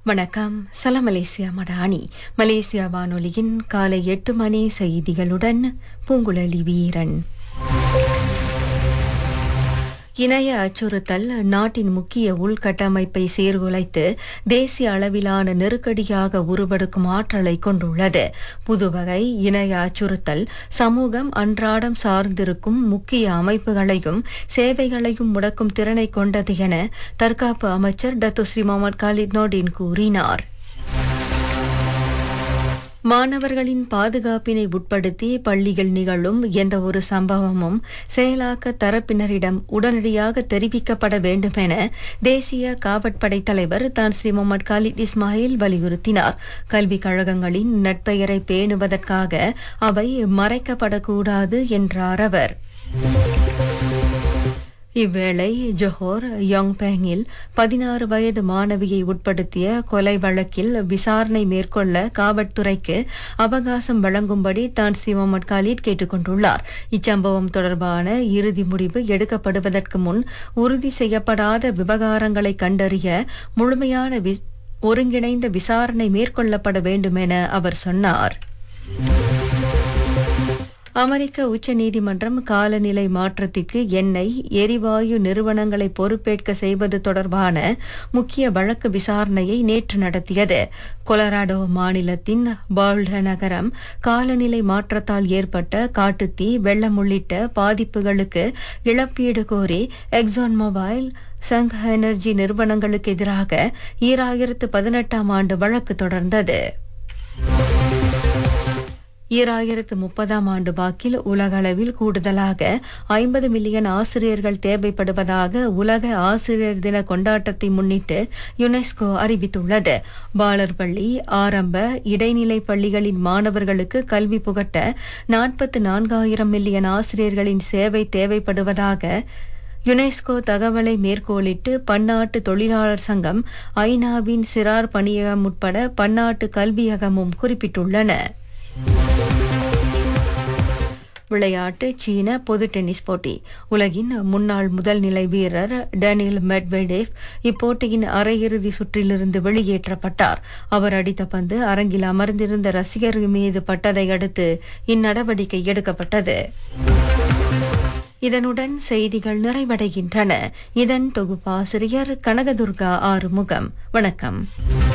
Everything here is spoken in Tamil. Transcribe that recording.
வணக்கம் சலாம் மலேசியா மடானி மலேசியா வானொலியின் காலை எட்டு மணி செய்திகளுடன் பூங்குழலி வீரன் இணைய அச்சுறுத்தல் நாட்டின் முக்கிய உள்கட்டமைப்பை சீர்குலைத்து தேசிய அளவிலான நெருக்கடியாக உருவெடுக்கும் ஆற்றலை கொண்டுள்ளது புதுவகை இணைய அச்சுறுத்தல் சமூகம் அன்றாடம் சார்ந்திருக்கும் முக்கிய அமைப்புகளையும் சேவைகளையும் முடக்கும் திறனை கொண்டது என தற்காப்பு அமைச்சர் டத்துஸ்ரீ முகமது காலித் நோடின் கூறினார் மாணவர்களின் பாதுகாப்பினை உட்படுத்தி பள்ளிகள் நிகழும் எந்த ஒரு சம்பவமும் செயலாக்க தரப்பினரிடம் உடனடியாக தெரிவிக்கப்பட வேண்டும் என தேசிய காவற்படை தலைவர் தான் ஸ்ரீ முகமது காலித் இஸ்மாயில் வலியுறுத்தினார் கல்விக் கழகங்களின் நட்பெயரை பேணுவதற்காக அவை மறைக்கப்படக்கூடாது என்றார் அவர் இவ்வேளை ஜொஹோர் யோங்பேங்கில் பதினாறு வயது மாணவியை உட்படுத்திய கொலை வழக்கில் விசாரணை மேற்கொள்ள காவல்துறைக்கு அவகாசம் வழங்கும்படி தான் சி முகமது காலித் கேட்டுக் கொண்டுள்ளார் இச்சம்பவம் தொடர்பான இறுதி முடிவு எடுக்கப்படுவதற்கு முன் உறுதி செய்யப்படாத விவகாரங்களை கண்டறிய முழுமையான வி- ஒருங்கிணைந்த விசாரணை மேற்கொள்ளப்பட வேண்டும் என அவர் சொன்னார் அமெரிக்க உச்ச நீதிமன்றம் காலநிலை மாற்றத்திற்கு எண்ணெய் எரிவாயு நிறுவனங்களை பொறுப்பேற்க செய்வது தொடர்பான முக்கிய வழக்கு விசாரணையை நேற்று நடத்தியது கொலராடோ மாநிலத்தின் பால்ட நகரம் காலநிலை மாற்றத்தால் ஏற்பட்ட காட்டுத்தீ வெள்ளம் உள்ளிட்ட பாதிப்புகளுக்கு இழப்பீடு கோரி எக்ஸான் மொபைல் சங் எனர்ஜி நிறுவனங்களுக்கு எதிராக ஈராயிரத்து பதினெட்டாம் ஆண்டு வழக்கு தொடர்ந்தது ஈராயிரத்து முப்பதாம் ஆண்டு வாக்கில் உலகளவில் கூடுதலாக ஐம்பது மில்லியன் ஆசிரியர்கள் தேவைப்படுவதாக உலக ஆசிரியர் தின கொண்டாட்டத்தை முன்னிட்டு யுனெஸ்கோ அறிவித்துள்ளது பாலர் பள்ளி ஆரம்ப இடைநிலை பள்ளிகளின் மாணவர்களுக்கு கல்வி புகட்ட நாற்பத்து நான்காயிரம் மில்லியன் ஆசிரியர்களின் சேவை தேவைப்படுவதாக யுனெஸ்கோ தகவலை மேற்கோளிட்டு பன்னாட்டு தொழிலாளர் சங்கம் ஐநாவின் சிறார் பணியகம் உட்பட பன்னாட்டு கல்வியகமும் குறிப்பிட்டுள்ளன விளையாட்டு சீன பொது டென்னிஸ் போட்டி உலகின் முன்னாள் முதல் நிலை வீரர் டேனியல் மெட்வெடேவ் இப்போட்டியின் அரையிறுதி சுற்றிலிருந்து வெளியேற்றப்பட்டார் அவர் அடித்த பந்து அரங்கில் அமர்ந்திருந்த ரசிகர்கள் மீது பட்டதை அடுத்து இந்நடவடிக்கை எடுக்கப்பட்டது இதனுடன் செய்திகள் நிறைவடைகின்றன இதன் தொகுப்பாசிரியர் கனகதுர்கா ஆறுமுகம் வணக்கம்